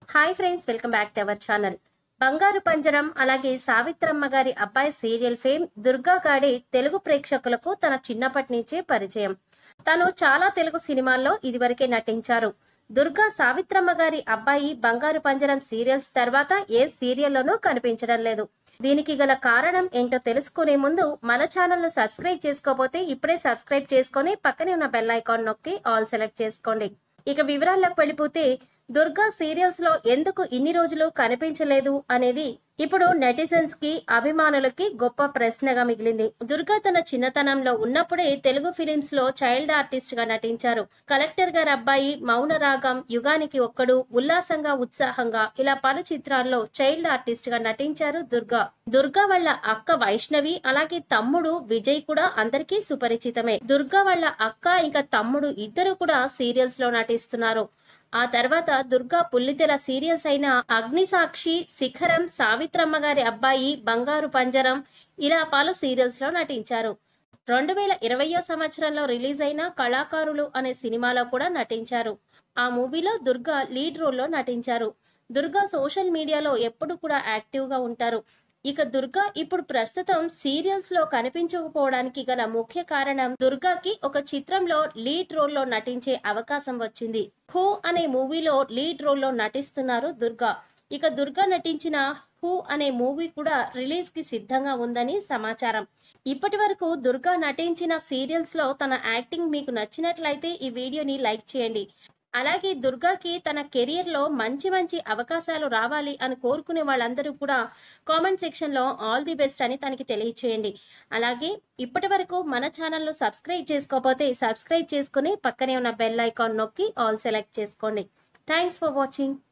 hi friends welcome back to our channel Bangaru Panjaram అలాగే సావిత్రమ్మ గారి అబ్బాయి సీరియల్ ఫేమ్ దుర్గా గాడి తెలుగు ప్రేక్షకులకు తన చిన్నప్పటి నుంచే పరిచయం తను చాలా తెలుగు సినిమాల్లో ఇదివరకే నటించారు దుర్గా సావిత్రమ్మ గారి అబ్బాయి బంగారు పంజరం సీరియల్స్ తర్వాత ఏ సీరియల్లోనూ కనిపించడం లేదు దీనికి గల కారణం ఏంటో తెలుసుకునే ముందు మన ఛానల్ ను సబ్స్క్రైబ్ చేసుకోకపోతే ఇప్పుడే సబ్స్క్రైబ్ చేసుకొని పక్కనే ఉన్న బెల్ ఐకాన్ నొక్కి ఆల్ సెలెక్ట్ చేసుకోండి ఇక వివరాల్లోకి వెళ్ళిపోతే దుర్గా సీరియల్స్ లో ఎందుకు ఇన్ని రోజులు కనిపించలేదు అనేది ఇప్పుడు నెటిజన్స్ కి అభిమానులకి గొప్ప ప్రశ్నగా మిగిలింది దుర్గా తన చిన్నతనంలో ఉన్నప్పుడే తెలుగు ఫిలిమ్స్ లో చైల్డ్ ఆర్టిస్ట్ గా నటించారు కలెక్టర్ గారి అబ్బాయి మౌన రాగం యుగానికి ఒక్కడు ఉల్లాసంగా ఉత్సాహంగా ఇలా పలు చిత్రాల్లో చైల్డ్ ఆర్టిస్ట్ గా నటించారు దుర్గా దుర్గా వాళ్ళ అక్క వైష్ణవి అలాగే తమ్ముడు విజయ్ కూడా అందరికీ సుపరిచితమే దుర్గా వాళ్ళ అక్క ఇంకా తమ్ముడు ఇద్దరు కూడా సీరియల్స్ లో నటిస్తున్నారు ఆ తర్వాత దుర్గా పుల్లితెర సీరియల్స్ అయిన అగ్నిసాక్షి శిఖరం సావిత్రమ్మ గారి అబ్బాయి బంగారు పంజరం ఇలా పలు సీరియల్స్ లో నటించారు రెండు వేల ఇరవయో సంవత్సరంలో రిలీజ్ అయిన కళాకారులు అనే సినిమాలో కూడా నటించారు ఆ మూవీలో దుర్గా లీడ్ రోల్లో నటించారు దుర్గా సోషల్ మీడియాలో ఎప్పుడు కూడా యాక్టివ్ గా ఉంటారు ఇక దుర్గా ఇప్పుడు ప్రస్తుతం సీరియల్స్ లో కనిపించకపోవడానికి గల ముఖ్య కారణం దుర్గాకి ఒక చిత్రంలో లీడ్ రోల్లో నటించే అవకాశం వచ్చింది హూ అనే మూవీలో లీడ్ రోల్లో నటిస్తున్నారు దుర్గా ఇక దుర్గా నటించిన హూ అనే మూవీ కూడా రిలీజ్ కి సిద్ధంగా ఉందని సమాచారం ఇప్పటి వరకు దుర్గా నటించిన సీరియల్స్ లో తన యాక్టింగ్ మీకు నచ్చినట్లయితే ఈ వీడియోని లైక్ చేయండి అలాగే దుర్గాకి తన కెరియర్ లో మంచి మంచి అవకాశాలు రావాలి అని కోరుకునే వాళ్ళందరూ కూడా కామెంట్ సెక్షన్ లో ఆల్ ది బెస్ట్ అని తనకి తెలియచేయండి అలాగే ఇప్పటి వరకు మన ఛానల్ ను సబ్స్క్రైబ్ చేసుకోకపోతే సబ్స్క్రైబ్ చేసుకుని పక్కనే ఉన్న బెల్ ఐకాన్ నొక్కి ఆల్ సెలెక్ట్ చేసుకోండి థ్యాంక్స్ ఫర్ వాచింగ్